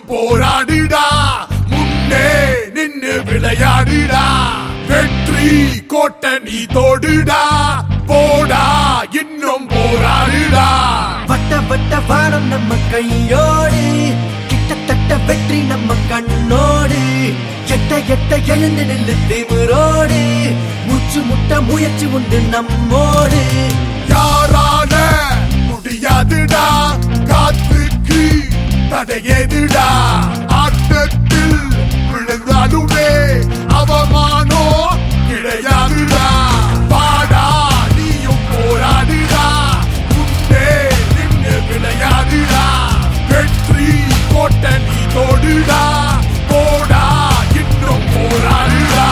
போராடுடா முன்னே நின்னு விளையாடுடா வெற்றி கோட்டை நீ தோடுடா போடா இன்னும் போராடுடா வட்ட வட்ட வானம் நம்ம கையோடு கிட்டத்தட்ட வெற்றி நம்ம கண்ணோடு எட்ட எட்ட எழுந்து நில்லு திமிரோடு மூச்சு முட்ட முயற்சி உண்டு நம்மோடு யாரால முடியாதுடா காத்துக்கு தடையேதுடா ஆட்டத்தில் விழுந்தாலுமே அவமானோ கிடையாதுடா பாடா நீயும் போராடுடா முன்னே நின்று விளையாடுடா வெற்றி கோட்டை நீ தோடுடா போடா இன்னும் போராடுடா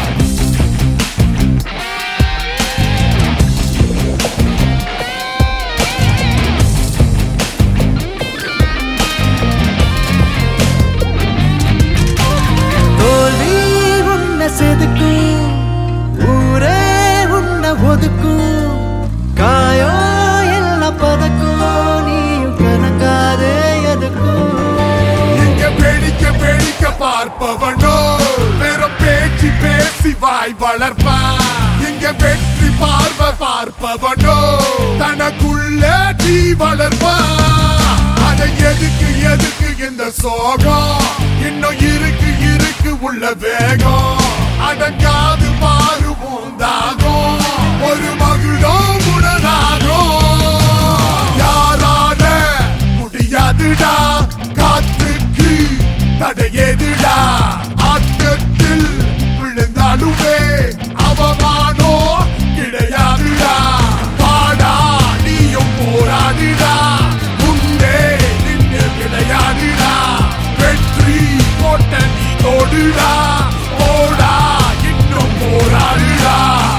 தோல்வி உன்னை செதுக்கும் ஊரே உன்னை ஒதுக்கும் காயம் எல்லாம் பதக்கும் நீயும் கணக்காதே எதுக்கும் இங்க பேடிக்க பேடிக்க பார்ப்பவனோ வெறும் பேச்சு பேசி வாய் வளர்ப்பான் இங்க வெற்றி பார்வ பார்ப்பவனோ தனக்குள்ள நீ வளர்ப்பான் அதை எதுக்கு எதுக்கு இந்த சோகம் இன்னும் இருக்கு இருக்கு உள்ள வேகம் அடங்காது பாருவோம் தாகம் ஒரு மகுடோ உடனாகும் யாரால முடியாதுடா காத்துக்கு தடையேதுடா ஆட்டத்தில் விழுந்தாலுமே அவமானோ கிடையாதுடா பாடா நீயும் போராடுடா முன்னே நின்று விளையாடுடா வெற்றி கோட்டை நீ தோடுடா போடா இன்னும் போராடுடா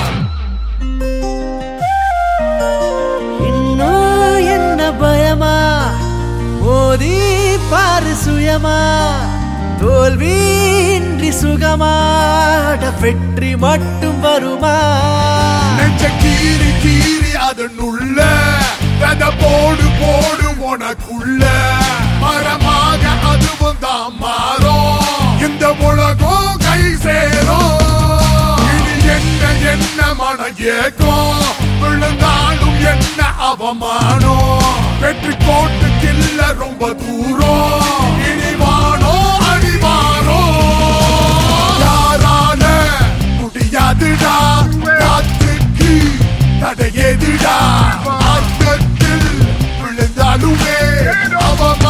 இன்னும் என்ன பயமா மோதி பாரு சுயமா தோல்வியின்றி சுகமா அட வெற்றி மட்டும் வருமா நெஞ்ச கீறி கீறி அதனுள்ள வெத போடு போடு உனக்குள்ள மரமாக அதுவும் தான் மாறும் இந்த உலகம் கை சேரும் இனி என்ன என்ன மன ஏக்கம் விழுந்தாலும் என்ன அவமானம் வெற்றி கோட்டு கில்ல ரொம்ப தூரம் இனி வானோ அடிவாரோ யாரால முடியாதுடா காத்துக்கு தடையேதுடா ஆட்டத்தில் விழுந்தாலுமே அவமா